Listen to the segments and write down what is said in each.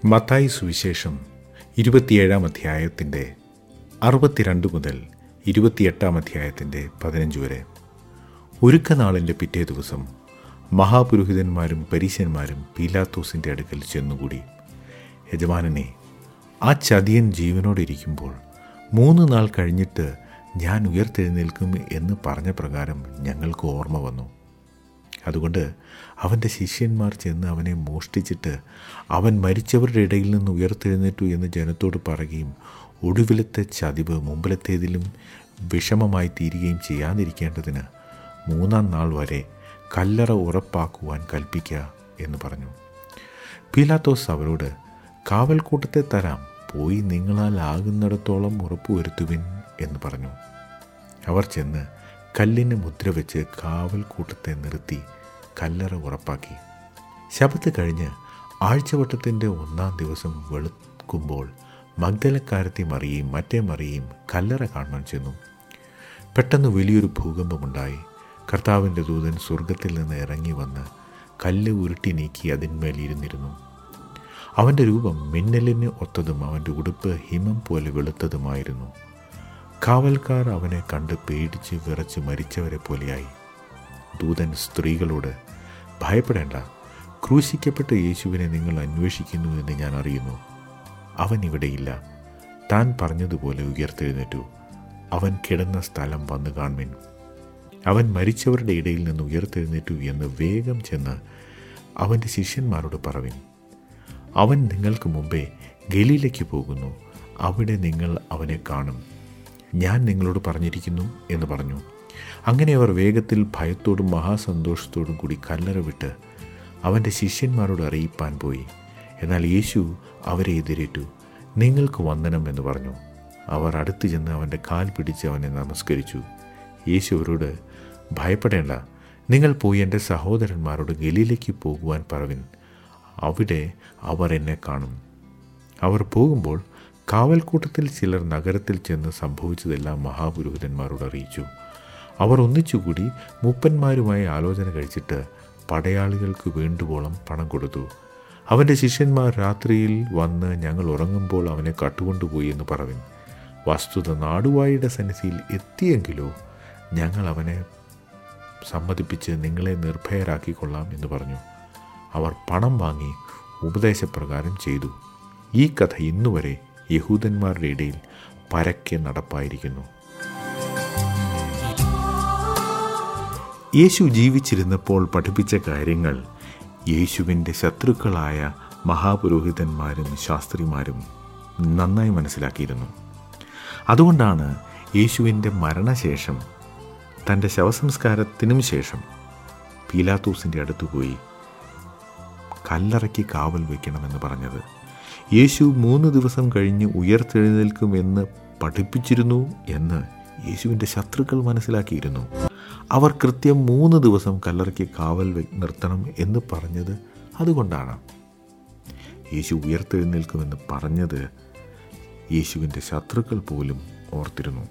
മത്തായി സുവിശേഷം ഇരുപത്തിയേഴാം അധ്യായത്തിൻ്റെ അറുപത്തിരണ്ട് മുതൽ ഇരുപത്തിയെട്ടാം അധ്യായത്തിൻ്റെ പതിനഞ്ച് വരെ ഒരുക്കനാളിൻ്റെ പിറ്റേ ദിവസം മഹാപുരോഹിതന്മാരും പരീശന്മാരും പീലാത്തോസിൻ്റെ അടുക്കൽ ചെന്നുകൂടി യജമാനനെ ആ ചതിയൻ ജീവനോടെ ഇരിക്കുമ്പോൾ മൂന്ന് നാൾ കഴിഞ്ഞിട്ട് ഞാൻ ഉയർത്തെഴുന്നേൽക്കും എന്ന് പറഞ്ഞ പ്രകാരം ഞങ്ങൾക്ക് ഓർമ്മ വന്നു അതുകൊണ്ട് അവൻ്റെ ശിഷ്യന്മാർ ചെന്ന് അവനെ മോഷ്ടിച്ചിട്ട് അവൻ മരിച്ചവരുടെ ഇടയിൽ നിന്ന് ഉയർത്തെഴുന്നേറ്റു എന്ന് ജനത്തോട് പറയുകയും ഒടുവിലത്തെ ചതിവ് മുമ്പിലത്തേതിലും വിഷമമായി തീരുകയും ചെയ്യാതിരിക്കേണ്ടതിന് മൂന്നാം നാൾ വരെ കല്ലറ ഉറപ്പാക്കുവാൻ കൽപ്പിക്കുക എന്ന് പറഞ്ഞു പീലാത്തോസ് അവരോട് കാവൽക്കൂട്ടത്തെ തരാം പോയി നിങ്ങളാൽ ആകുന്നിടത്തോളം ഉറപ്പുവരുത്തുവിൻ എന്ന് പറഞ്ഞു അവർ ചെന്ന് കല്ലിന് മുദ്ര വെച്ച് കാവൽക്കൂട്ടത്തെ നിർത്തി കല്ലറ ഉറപ്പാക്കി ശബത്ത് കഴിഞ്ഞ് ആഴ്ചവട്ടത്തിൻ്റെ ഒന്നാം ദിവസം വെളുക്കുമ്പോൾ മഗ്ദലക്കാരത്തി മറിയയും മറ്റേ മറിയയും കല്ലറ കാണാൻ ചെന്നു പെട്ടെന്ന് വലിയൊരു ഭൂകമ്പമുണ്ടായി കർത്താവിൻ്റെ ദൂതൻ സ്വർഗത്തിൽ നിന്ന് ഇറങ്ങി വന്ന് കല്ല് ഉരുട്ടി നീക്കി അതിന്മേൽ ഇരുന്നിരുന്നു അവൻ്റെ രൂപം മിന്നലിന് ഒത്തതും അവൻ്റെ ഉടുപ്പ് ഹിമം പോലെ വെളുത്തതുമായിരുന്നു കാവൽക്കാർ അവനെ കണ്ട് പേടിച്ച് വിറച്ച് മരിച്ചവരെ പോലെയായി ദൂതൻ സ്ത്രീകളോട് ഭയപ്പെടേണ്ട ക്രൂശിക്കപ്പെട്ട യേശുവിനെ നിങ്ങൾ അന്വേഷിക്കുന്നു എന്ന് ഞാൻ അറിയുന്നു അവൻ ഇവിടെയില്ല താൻ പറഞ്ഞതുപോലെ ഉയർത്തെഴുന്നേറ്റു അവൻ കിടന്ന സ്ഥലം വന്നു കാണുവിൻ അവൻ മരിച്ചവരുടെ ഇടയിൽ നിന്ന് ഉയർത്തെഴുന്നേറ്റു എന്ന് വേഗം ചെന്ന് അവൻ്റെ ശിഷ്യന്മാരോട് പറവിൻ അവൻ നിങ്ങൾക്ക് മുമ്പേ ഗലീലയ്ക്ക് പോകുന്നു അവിടെ നിങ്ങൾ അവനെ കാണും ഞാൻ നിങ്ങളോട് പറഞ്ഞിരിക്കുന്നു എന്ന് പറഞ്ഞു അങ്ങനെ അവർ വേഗത്തിൽ ഭയത്തോടും മഹാസന്തോഷത്തോടും കൂടി കല്ലറ വിട്ട് അവൻ്റെ ശിഷ്യന്മാരോട് അറിയിപ്പാൻ പോയി എന്നാൽ യേശു അവരെ എതിരേറ്റു നിങ്ങൾക്ക് വന്ദനം എന്ന് പറഞ്ഞു അവർ അടുത്തു ചെന്ന് അവൻ്റെ കാൽ പിടിച്ച് അവനെ നമസ്കരിച്ചു യേശു അവരോട് ഭയപ്പെടേണ്ട നിങ്ങൾ പോയി എൻ്റെ സഹോദരന്മാരോട് ഗലീലയ്ക്ക് പോകുവാൻ പറവിൻ അവിടെ അവർ എന്നെ കാണും അവർ പോകുമ്പോൾ കാവൽക്കൂട്ടത്തിൽ ചിലർ നഗരത്തിൽ ചെന്ന് സംഭവിച്ചതെല്ലാം മഹാപുരോഹിതന്മാരോട് അറിയിച്ചു അവർ ഒന്നിച്ചുകൂടി മൂപ്പന്മാരുമായി ആലോചന കഴിച്ചിട്ട് പടയാളികൾക്ക് വേണ്ടുവോളം പണം കൊടുത്തു അവൻ്റെ ശിഷ്യന്മാർ രാത്രിയിൽ വന്ന് ഞങ്ങൾ ഉറങ്ങുമ്പോൾ അവനെ കട്ടുകൊണ്ടുപോയി എന്ന് പറവിൻ വസ്തുത നാടുവായുടെ സന്നിധിയിൽ എത്തിയെങ്കിലോ ഞങ്ങൾ അവനെ സമ്മതിപ്പിച്ച് നിങ്ങളെ നിർഭയരാക്കിക്കൊള്ളാം എന്ന് പറഞ്ഞു അവർ പണം വാങ്ങി ഉപദേശപ്രകാരം ചെയ്തു ഈ കഥ ഇന്നുവരെ യഹൂദന്മാരുടെ ഇടയിൽ പരക്കെ നടപ്പായിരിക്കുന്നു യേശു ജീവിച്ചിരുന്നപ്പോൾ പഠിപ്പിച്ച കാര്യങ്ങൾ യേശുവിൻ്റെ ശത്രുക്കളായ മഹാപുരോഹിതന്മാരും ശാസ്ത്രിമാരും നന്നായി മനസ്സിലാക്കിയിരുന്നു അതുകൊണ്ടാണ് യേശുവിൻ്റെ മരണശേഷം തൻ്റെ ശവസംസ്കാരത്തിനും ശേഷം പീലാത്തൂസിൻ്റെ അടുത്ത് പോയി കല്ലറയ്ക്ക് കാവൽ വയ്ക്കണമെന്ന് പറഞ്ഞത് യേശു മൂന്ന് ദിവസം കഴിഞ്ഞ് ഉയർത്തെഴുന്നേൽക്കുമെന്ന് പഠിപ്പിച്ചിരുന്നു എന്ന് യേശുവിൻ്റെ ശത്രുക്കൾ മനസ്സിലാക്കിയിരുന്നു അവർ കൃത്യം മൂന്ന് ദിവസം കല്ലറയ്ക്ക് കാവൽ നിർത്തണം എന്ന് പറഞ്ഞത് അതുകൊണ്ടാണ് യേശു ഉയർത്തെഴുന്നേൽക്കുമെന്ന് പറഞ്ഞത് യേശുവിൻ്റെ ശത്രുക്കൾ പോലും ഓർത്തിരുന്നു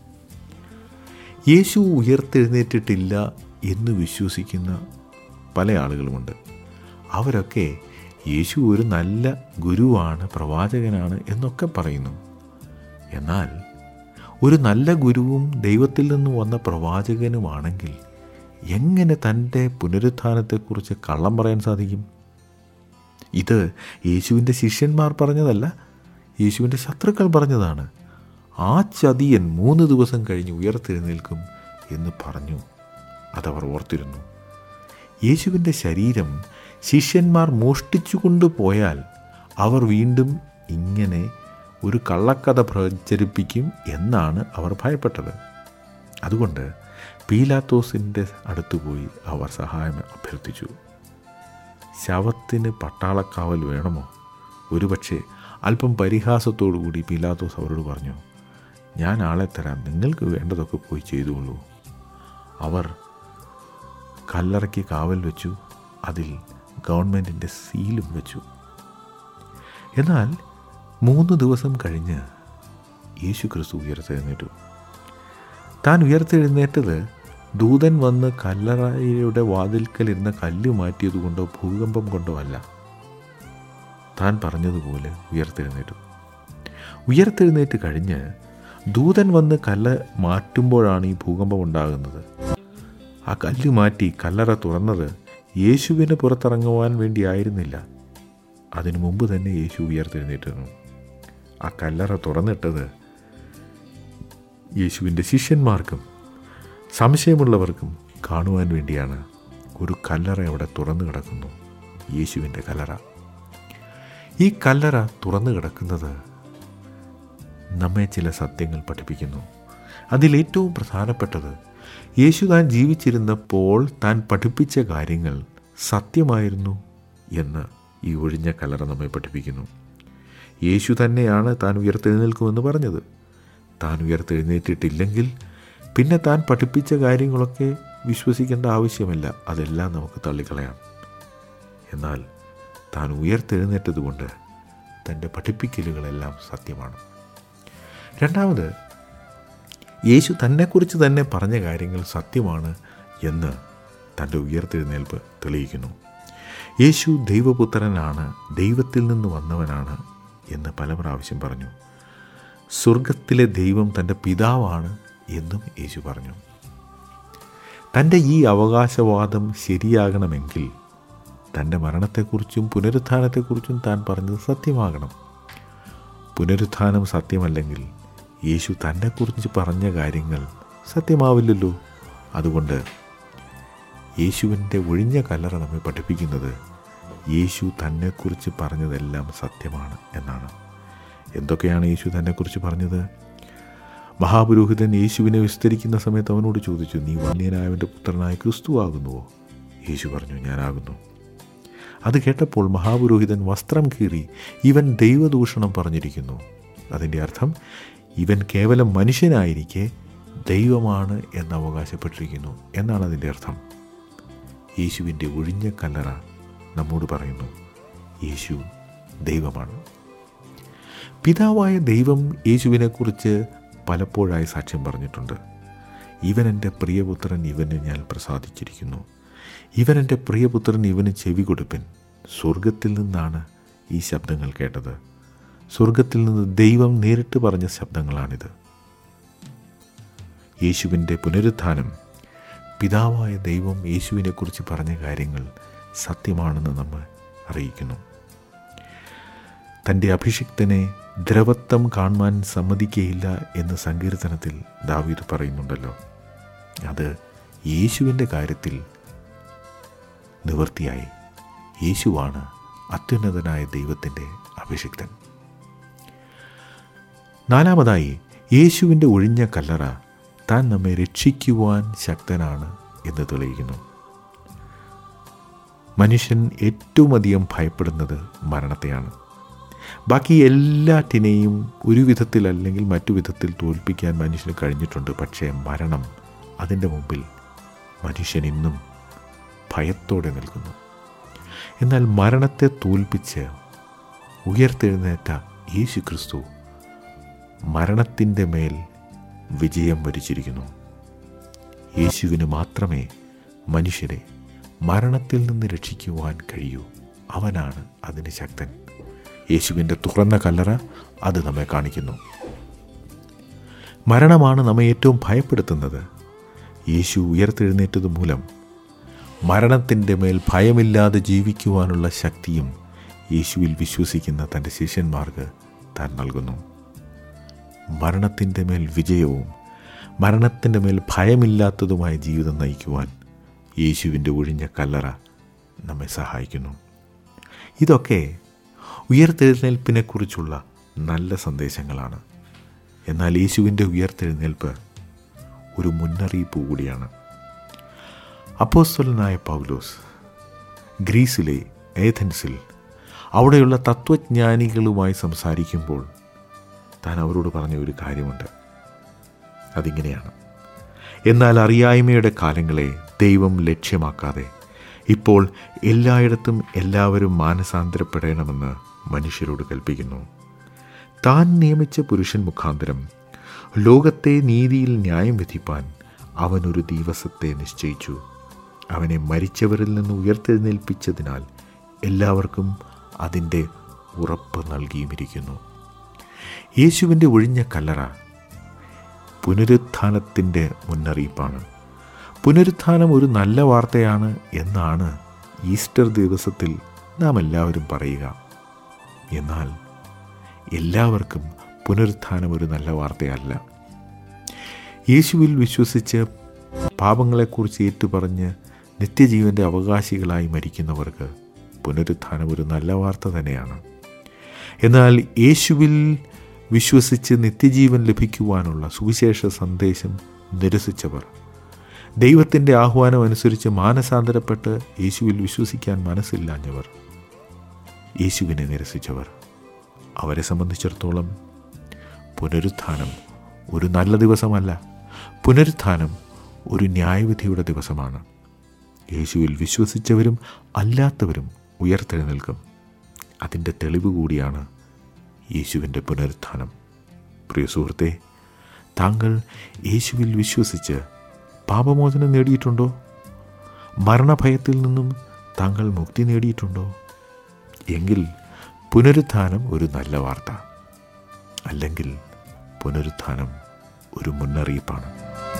യേശു ഉയർത്തെഴുന്നേറ്റിട്ടില്ല എന്ന് വിശ്വസിക്കുന്ന പല ആളുകളുമുണ്ട് അവരൊക്കെ യേശു ഒരു നല്ല ഗുരുവാണ് പ്രവാചകനാണ് എന്നൊക്കെ പറയുന്നു എന്നാൽ ഒരു നല്ല ഗുരുവും ദൈവത്തിൽ നിന്ന് വന്ന പ്രവാചകനുമാണെങ്കിൽ എങ്ങനെ തൻ്റെ പുനരുത്ഥാനത്തെക്കുറിച്ച് കള്ളം പറയാൻ സാധിക്കും ഇത് യേശുവിൻ്റെ ശിഷ്യന്മാർ പറഞ്ഞതല്ല യേശുവിൻ്റെ ശത്രുക്കൾ പറഞ്ഞതാണ് ആ ചതിയൻ മൂന്ന് ദിവസം കഴിഞ്ഞ് ഉയർത്തെഴുന്നേൽക്കും എന്ന് പറഞ്ഞു അതവർ ഓർത്തിരുന്നു യേശുവിൻ്റെ ശരീരം ശിഷ്യന്മാർ മോഷ്ടിച്ചു കൊണ്ടുപോയാൽ അവർ വീണ്ടും ഇങ്ങനെ ഒരു കള്ളക്കഥ പ്രചരിപ്പിക്കും എന്നാണ് അവർ ഭയപ്പെട്ടത് അതുകൊണ്ട് പീലാത്തോസിൻ്റെ അടുത്ത് പോയി അവർ സഹായം അഭ്യർത്ഥിച്ചു ശവത്തിന് പട്ടാളക്കാവൽ വേണമോ ഒരുപക്ഷെ അല്പം പരിഹാസത്തോടുകൂടി പീലാത്തോസ് അവരോട് പറഞ്ഞു ഞാൻ ആളെ തരാം നിങ്ങൾക്ക് വേണ്ടതൊക്കെ പോയി ചെയ്തുകൊള്ളൂ അവർ കല്ലറയ്ക്ക് കാവൽ വെച്ചു അതിൽ ഗവൺമെൻറ്റിൻ്റെ സീലും വെച്ചു എന്നാൽ മൂന്ന് ദിവസം കഴിഞ്ഞ് യേശു ക്രിസ്തു ഉയർത്തെഴുന്നേറ്റു താൻ ഉയർത്തെഴുന്നേറ്റത് ദൂതൻ വന്ന് കല്ലറയുടെ വാതിൽക്കൽ ഇരുന്ന കല്ല് മാറ്റിയതുകൊണ്ടോ ഭൂകമ്പം കൊണ്ടോ അല്ല താൻ പറഞ്ഞതുപോലെ ഉയർത്തെഴുന്നേറ്റു ഉയർത്തെഴുന്നേറ്റ് കഴിഞ്ഞ് ദൂതൻ വന്ന് കല്ല് മാറ്റുമ്പോഴാണ് ഈ ഭൂകമ്പം ഉണ്ടാകുന്നത് ആ കല്ല് മാറ്റി കല്ലറ തുറന്നത് യേശുവിന് പുറത്തിറങ്ങുവാൻ വേണ്ടിയായിരുന്നില്ല അതിനു മുമ്പ് തന്നെ യേശു ഉയർത്തെഴുന്നേറ്റിരുന്നു ആ കല്ലറ തുറന്നിട്ടത് യേശുവിൻ്റെ ശിഷ്യന്മാർക്കും സംശയമുള്ളവർക്കും കാണുവാൻ വേണ്ടിയാണ് ഒരു കല്ലറ അവിടെ തുറന്നു കിടക്കുന്നു യേശുവിൻ്റെ കല്ലറ ഈ കല്ലറ തുറന്നു കിടക്കുന്നത് നമ്മെ ചില സത്യങ്ങൾ പഠിപ്പിക്കുന്നു അതിലേറ്റവും പ്രധാനപ്പെട്ടത് യേശു താൻ ജീവിച്ചിരുന്നപ്പോൾ താൻ പഠിപ്പിച്ച കാര്യങ്ങൾ സത്യമായിരുന്നു എന്ന് ഈ ഒഴിഞ്ഞ കല്ലറ നമ്മെ പഠിപ്പിക്കുന്നു യേശു തന്നെയാണ് താൻ ഉയർത്തെഴുന്നേൽക്കുമെന്ന് പറഞ്ഞത് താൻ ഉയർത്തെഴുന്നേറ്റിട്ടില്ലെങ്കിൽ പിന്നെ താൻ പഠിപ്പിച്ച കാര്യങ്ങളൊക്കെ വിശ്വസിക്കേണ്ട ആവശ്യമില്ല അതെല്ലാം നമുക്ക് തള്ളിക്കളയാം എന്നാൽ താൻ ഉയർത്തെഴുന്നേറ്റതുകൊണ്ട് തൻ്റെ പഠിപ്പിക്കലുകളെല്ലാം സത്യമാണ് രണ്ടാമത് യേശു തന്നെക്കുറിച്ച് തന്നെ പറഞ്ഞ കാര്യങ്ങൾ സത്യമാണ് എന്ന് തൻ്റെ ഉയർത്തെഴുന്നേൽപ്പ് തെളിയിക്കുന്നു യേശു ദൈവപുത്രനാണ് ദൈവത്തിൽ നിന്ന് വന്നവനാണ് എന്ന് പല പ്രാവശ്യം പറഞ്ഞു സ്വർഗത്തിലെ ദൈവം തൻ്റെ പിതാവാണ് എന്നും യേശു പറഞ്ഞു തൻ്റെ ഈ അവകാശവാദം ശരിയാകണമെങ്കിൽ തൻ്റെ മരണത്തെക്കുറിച്ചും പുനരുത്ഥാനത്തെക്കുറിച്ചും താൻ പറഞ്ഞത് സത്യമാകണം പുനരുത്ഥാനം സത്യമല്ലെങ്കിൽ യേശു തന്നെക്കുറിച്ച് പറഞ്ഞ കാര്യങ്ങൾ സത്യമാവില്ലല്ലോ അതുകൊണ്ട് യേശുവിൻ്റെ ഒഴിഞ്ഞ കല്ലറ നമ്മെ പഠിപ്പിക്കുന്നത് യേശു തന്നെക്കുറിച്ച് പറഞ്ഞതെല്ലാം സത്യമാണ് എന്നാണ് എന്തൊക്കെയാണ് യേശു തന്നെക്കുറിച്ച് പറഞ്ഞത് മഹാപുരോഹിതൻ യേശുവിനെ വിസ്തരിക്കുന്ന സമയത്ത് അവനോട് ചോദിച്ചു നീ വന്യനായവൻ്റെ പുത്രനായ ക്രിസ്തു ആകുന്നുവോ യേശു പറഞ്ഞു ഞാനാകുന്നു അത് കേട്ടപ്പോൾ മഹാപുരോഹിതൻ വസ്ത്രം കീറി ഇവൻ ദൈവദൂഷണം പറഞ്ഞിരിക്കുന്നു അതിൻ്റെ അർത്ഥം ഇവൻ കേവലം മനുഷ്യനായിരിക്കെ ദൈവമാണ് എന്ന് അവകാശപ്പെട്ടിരിക്കുന്നു എന്നാണ് അതിൻ്റെ അർത്ഥം യേശുവിൻ്റെ ഒഴിഞ്ഞ കല്ലറ നമ്മോട് പറയുന്നു യേശു ദൈവമാണ് പിതാവായ ദൈവം യേശുവിനെക്കുറിച്ച് പലപ്പോഴായി സാക്ഷ്യം പറഞ്ഞിട്ടുണ്ട് ഇവൻ എൻ്റെ പ്രിയപുത്രൻ ഇവന് ഞാൻ പ്രസാദിച്ചിരിക്കുന്നു ഇവൻ എൻ്റെ പ്രിയപുത്രൻ ഇവന് ചെവി കൊടുപ്പൻ സ്വർഗത്തിൽ നിന്നാണ് ഈ ശബ്ദങ്ങൾ കേട്ടത് സ്വർഗത്തിൽ നിന്ന് ദൈവം നേരിട്ട് പറഞ്ഞ ശബ്ദങ്ങളാണിത് യേശുവിൻ്റെ പുനരുത്ഥാനം പിതാവായ ദൈവം യേശുവിനെക്കുറിച്ച് പറഞ്ഞ കാര്യങ്ങൾ സത്യമാണെന്ന് നമ്മെ അറിയിക്കുന്നു തൻ്റെ അഭിഷിക്തനെ ദ്രവത്വം കാണുവാൻ സമ്മതിക്കയില്ല എന്ന് സങ്കീർത്തനത്തിൽ ദാവീദ് പറയുന്നുണ്ടല്ലോ അത് യേശുവിൻ്റെ കാര്യത്തിൽ നിവൃത്തിയായി യേശുവാണ് അത്യുന്നതനായ ദൈവത്തിൻ്റെ അഭിഷിക്തൻ നാലാമതായി യേശുവിൻ്റെ ഒഴിഞ്ഞ കല്ലറ താൻ നമ്മെ രക്ഷിക്കുവാൻ ശക്തനാണ് എന്ന് തെളിയിക്കുന്നു മനുഷ്യൻ ഏറ്റവും അധികം ഭയപ്പെടുന്നത് മരണത്തെയാണ് ബാക്കി എല്ലാറ്റിനെയും ഒരു വിധത്തിൽ അല്ലെങ്കിൽ മറ്റു വിധത്തിൽ തോൽപ്പിക്കാൻ മനുഷ്യന് കഴിഞ്ഞിട്ടുണ്ട് പക്ഷേ മരണം അതിൻ്റെ മുമ്പിൽ മനുഷ്യൻ ഇന്നും ഭയത്തോടെ നിൽക്കുന്നു എന്നാൽ മരണത്തെ തോൽപ്പിച്ച് ഉയർത്തെഴുന്നേറ്റ യേശു ക്രിസ്തു മരണത്തിൻ്റെ മേൽ വിജയം വരിച്ചിരിക്കുന്നു യേശുവിന് മാത്രമേ മനുഷ്യരെ മരണത്തിൽ നിന്ന് രക്ഷിക്കുവാൻ കഴിയൂ അവനാണ് അതിന് ശക്തൻ യേശുവിൻ്റെ തുറന്ന കല്ലറ അത് നമ്മെ കാണിക്കുന്നു മരണമാണ് നമ്മെ ഏറ്റവും ഭയപ്പെടുത്തുന്നത് യേശു ഉയർത്തെഴുന്നേറ്റത് മൂലം മരണത്തിൻ്റെ മേൽ ഭയമില്ലാതെ ജീവിക്കുവാനുള്ള ശക്തിയും യേശുവിൽ വിശ്വസിക്കുന്ന തൻ്റെ ശിഷ്യന്മാർക്ക് താൻ നൽകുന്നു മരണത്തിൻ്റെ മേൽ വിജയവും മരണത്തിൻ്റെ മേൽ ഭയമില്ലാത്തതുമായ ജീവിതം നയിക്കുവാൻ യേശുവിൻ്റെ ഒഴിഞ്ഞ കല്ലറ നമ്മെ സഹായിക്കുന്നു ഇതൊക്കെ ഉയർത്തെഴുന്നേൽപ്പിനെക്കുറിച്ചുള്ള നല്ല സന്ദേശങ്ങളാണ് എന്നാൽ യേശുവിൻ്റെ ഉയർത്തെഴുന്നേൽപ്പ് ഒരു മുന്നറിയിപ്പ് കൂടിയാണ് അപ്പോസ്തലനായ പൗലോസ് ഗ്രീസിലെ ഏഥൻസിൽ അവിടെയുള്ള തത്വജ്ഞാനികളുമായി സംസാരിക്കുമ്പോൾ താൻ അവരോട് പറഞ്ഞ ഒരു കാര്യമുണ്ട് അതിങ്ങനെയാണ് എന്നാൽ അറിയായ്മയുടെ കാലങ്ങളെ ദൈവം ലക്ഷ്യമാക്കാതെ ഇപ്പോൾ എല്ലായിടത്തും എല്ലാവരും മാനസാന്തരപ്പെടണമെന്ന് മനുഷ്യരോട് കൽപ്പിക്കുന്നു താൻ നിയമിച്ച പുരുഷൻ മുഖാന്തരം ലോകത്തെ നീതിയിൽ ന്യായം വിധിപ്പാൻ അവനൊരു ദിവസത്തെ നിശ്ചയിച്ചു അവനെ മരിച്ചവരിൽ നിന്ന് ഉയർത്തെഴുന്നേൽപ്പിച്ചതിനാൽ എല്ലാവർക്കും അതിൻ്റെ ഉറപ്പ് നൽകിയുമിരിക്കുന്നു യേശുവിൻ്റെ ഒഴിഞ്ഞ കല്ലറ പുനരുത്ഥാനത്തിൻ്റെ മുന്നറിയിപ്പാണ് പുനരുത്ഥാനം ഒരു നല്ല വാർത്തയാണ് എന്നാണ് ഈസ്റ്റർ ദിവസത്തിൽ നാം എല്ലാവരും പറയുക എന്നാൽ എല്ലാവർക്കും പുനരുത്ഥാനം ഒരു നല്ല വാർത്തയല്ല യേശുവിൽ വിശ്വസിച്ച് പാപങ്ങളെക്കുറിച്ച് ഏറ്റുപറഞ്ഞ് നിത്യജീവൻ്റെ അവകാശികളായി മരിക്കുന്നവർക്ക് പുനരുത്ഥാനം ഒരു നല്ല വാർത്ത തന്നെയാണ് എന്നാൽ യേശുവിൽ വിശ്വസിച്ച് നിത്യജീവൻ ലഭിക്കുവാനുള്ള സുവിശേഷ സന്ദേശം നിരസിച്ചവർ ദൈവത്തിൻ്റെ ആഹ്വാനം അനുസരിച്ച് മാനസാന്തരപ്പെട്ട് യേശുവിൽ വിശ്വസിക്കാൻ മനസ്സില്ലാഞ്ഞവർ യേശുവിനെ നിരസിച്ചവർ അവരെ സംബന്ധിച്ചിടത്തോളം പുനരുത്ഥാനം ഒരു നല്ല ദിവസമല്ല പുനരുത്ഥാനം ഒരു ന്യായവിധിയുടെ ദിവസമാണ് യേശുവിൽ വിശ്വസിച്ചവരും അല്ലാത്തവരും ഉയർത്തെഴുന്നേൽക്കും അതിൻ്റെ തെളിവ് കൂടിയാണ് യേശുവിൻ്റെ പുനരുത്ഥാനം പ്രിയ സുഹൃത്തെ താങ്കൾ യേശുവിൽ വിശ്വസിച്ച് പാപമോചനം നേടിയിട്ടുണ്ടോ മരണഭയത്തിൽ നിന്നും താങ്കൾ മുക്തി നേടിയിട്ടുണ്ടോ എങ്കിൽ പുനരുത്ഥാനം ഒരു നല്ല വാർത്ത അല്ലെങ്കിൽ പുനരുത്ഥാനം ഒരു മുന്നറിയിപ്പാണ്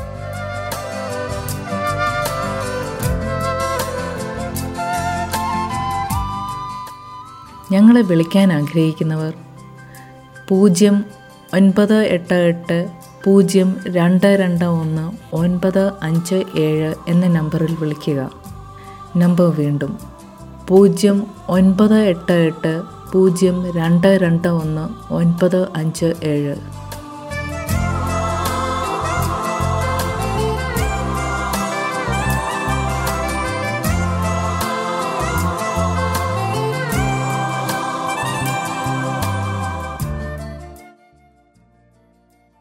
ഞങ്ങളെ വിളിക്കാൻ ആഗ്രഹിക്കുന്നവർ പൂജ്യം ഒൻപത് എട്ട് എട്ട് പൂജ്യം രണ്ട് രണ്ട് ഒന്ന് ഒൻപത് അഞ്ച് ഏഴ് എന്ന നമ്പറിൽ വിളിക്കുക നമ്പർ വീണ്ടും പൂജ്യം ഒൻപത് എട്ട് എട്ട് പൂജ്യം രണ്ട് രണ്ട് ഒന്ന് ഒൻപത് അഞ്ച് ഏഴ്